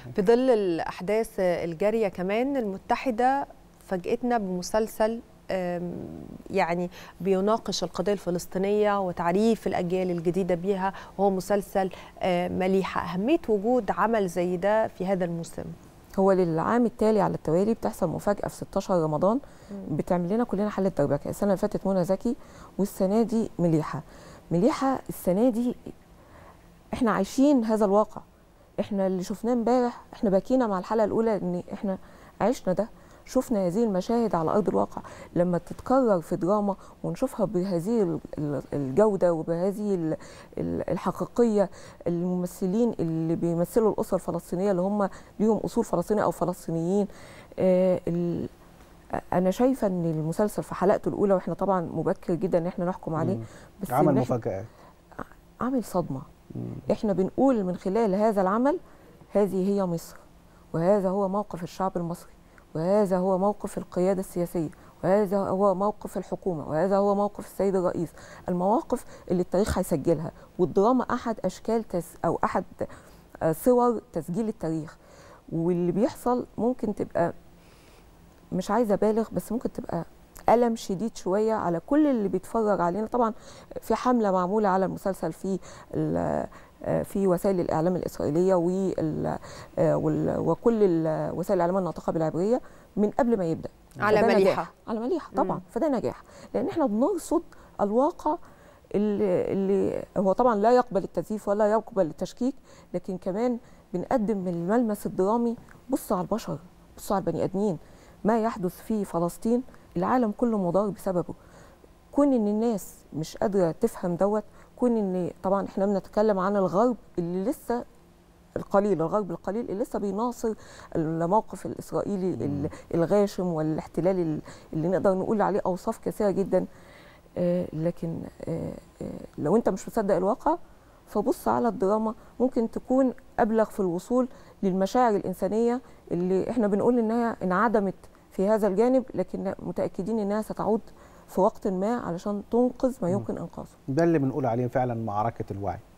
في ظل الاحداث الجاريه كمان المتحده فاجئتنا بمسلسل آم، يعني بيناقش القضيه الفلسطينيه وتعريف الاجيال الجديده بيها وهو مسلسل آه، مليحه اهميه وجود عمل زي ده في هذا الموسم هو للعام التالي على التوالي بتحصل مفاجاه في 16 رمضان بتعمل لنا كلنا حاله دربكه السنه اللي فاتت منى زكي والسنه دي مليحه مليحه السنه دي احنا عايشين هذا الواقع احنا اللي شفناه امبارح احنا باكينا مع الحلقه الاولى ان احنا عشنا ده شفنا هذه المشاهد على ارض الواقع لما تتكرر في دراما ونشوفها بهذه ال- ال- الجوده وبهذه ال- ال- الحقيقيه الممثلين اللي بيمثلوا الاسره الفلسطينيه اللي هم ليهم اصول فلسطينيه او فلسطينيين آه، ال- انا شايفه ان المسلسل في حلقته الاولى واحنا طبعا مبكر جدا ان احنا نحكم عليه مم. بس عمل إن إحنا- مفاجآت عامل صدمه مم. احنا بنقول من خلال هذا العمل هذه هي مصر وهذا هو موقف الشعب المصري وهذا هو موقف القيادة السياسية وهذا هو موقف الحكومة وهذا هو موقف السيد الرئيس المواقف اللي التاريخ هيسجلها والدراما أحد أشكال تس أو أحد آه، صور تسجيل التاريخ واللي بيحصل ممكن تبقى مش عايزة أبالغ بس ممكن تبقى ألم شديد شوية على كل اللي بيتفرج علينا طبعا في حملة معمولة على المسلسل في ال- آه، في وسائل الإعلام الإسرائيلية وال- آه، وال- وكل ال- وسائل الإعلام الناطقة بالعبرية من قبل ما يبدأ على فده مليحة. نجاح. على مليحة طبعا مم. فده نجاح لأن احنا بنرصد الواقع اللي, اللي هو طبعا لا يقبل التزييف ولا يقبل التشكيك لكن كمان بنقدم من الملمس الدرامي بصوا على البشر بصوا على البني ادمين ما يحدث في فلسطين العالم كله مضار بسببه كون ان الناس مش قادره تفهم دوت كون ان طبعا احنا بنتكلم عن الغرب اللي لسه القليل الغرب القليل اللي لسه بيناصر الموقف الاسرائيلي ال- الغاشم والاحتلال ال- اللي نقدر نقول عليه اوصاف كثيره جدا آه، لكن آه، آه، لو انت مش مصدق الواقع فبص على الدراما ممكن تكون ابلغ في الوصول للمشاعر الانسانيه اللي احنا بنقول انها انعدمت في هذا الجانب لكن متاكدين انها ستعود في وقت ما علشان تنقذ ما يمكن انقاذه ده اللي بنقول عليه فعلا معركة الوعي